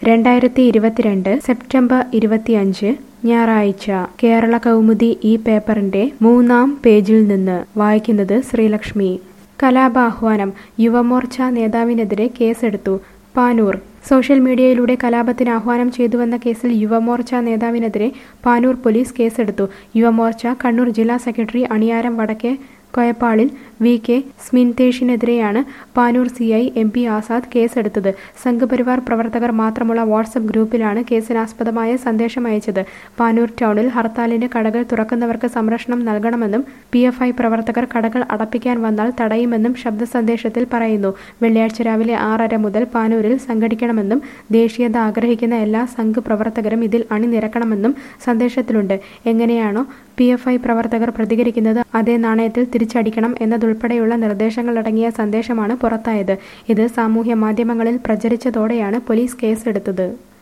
രണ്ടായിരത്തി ഇരുപത്തിരണ്ട് സെപ്റ്റംബർ ഇരുപത്തിയഞ്ച് ഞായറാഴ്ച കേരള കൗമുദി ഈ പേപ്പറിന്റെ മൂന്നാം പേജിൽ നിന്ന് വായിക്കുന്നത് ശ്രീലക്ഷ്മി കലാപാഹ്വാനം യുവമോർച്ച നേതാവിനെതിരെ കേസെടുത്തു പാനൂർ സോഷ്യൽ മീഡിയയിലൂടെ കലാപത്തിന് ആഹ്വാനം ചെയ്തുവെന്ന കേസിൽ യുവമോർച്ച നേതാവിനെതിരെ പാനൂർ പോലീസ് കേസെടുത്തു യുവമോർച്ച കണ്ണൂർ ജില്ലാ secretary Aniyaram Vadakke Koyappalil V K സ്മിൻതേഷിനെതിരെയാണ് Panoor C I M P Azad കേസെടുത്തത് സംഘപരിവാർ പ്രവർത്തകർ മാത്രമുള്ള വാട്സപ്പ് ഗ്രൂപ്പിലാണ് കേസിനാസ്പദമായ സന്ദേശം അയച്ചത് പാനൂർ ടൗണിൽ ഹർത്താലിന് കടകൾ തുറക്കുന്നവർക്ക് സംരക്ഷണം നൽകണമെന്നും പി എഫ് ഐ പ്രവർത്തകർ കടകൾ അടപ്പിക്കാൻ വന്നാൽ തടയുമെന്നും ശബ്ദ സന്ദേശത്തിൽ പറയുന്നു വെള്ളിയാഴ്ച രാവിലെ ആറര മുതൽ പാനൂരിൽ സംഘടിക്കണമെന്നും ദേശീയത ആഗ്രഹിക്കുന്ന എല്ലാ സംഘ് പ്രവർത്തകരും ഇതിൽ അണിനിരക്കണമെന്നും സന്ദേശത്തിലുണ്ട് എങ്ങനെയാണോ പി എഫ് ഐ പ്രവർത്തകർ പ്രതികരിക്കുന്നത് അതേ നാണയത്തിൽ തിരിച്ചടിക്കണം എന്നതുൾപ്പെടെയുള്ള നിർദ്ദേശങ്ങളടങ്ങിയ സന്ദേശമാണ് പുറത്തായത് ഇത് സാമൂഹ്യ മാധ്യമങ്ങളിൽ പ്രചരിച്ചതോടെയാണ് പോലീസ് കേസെടുത്തത്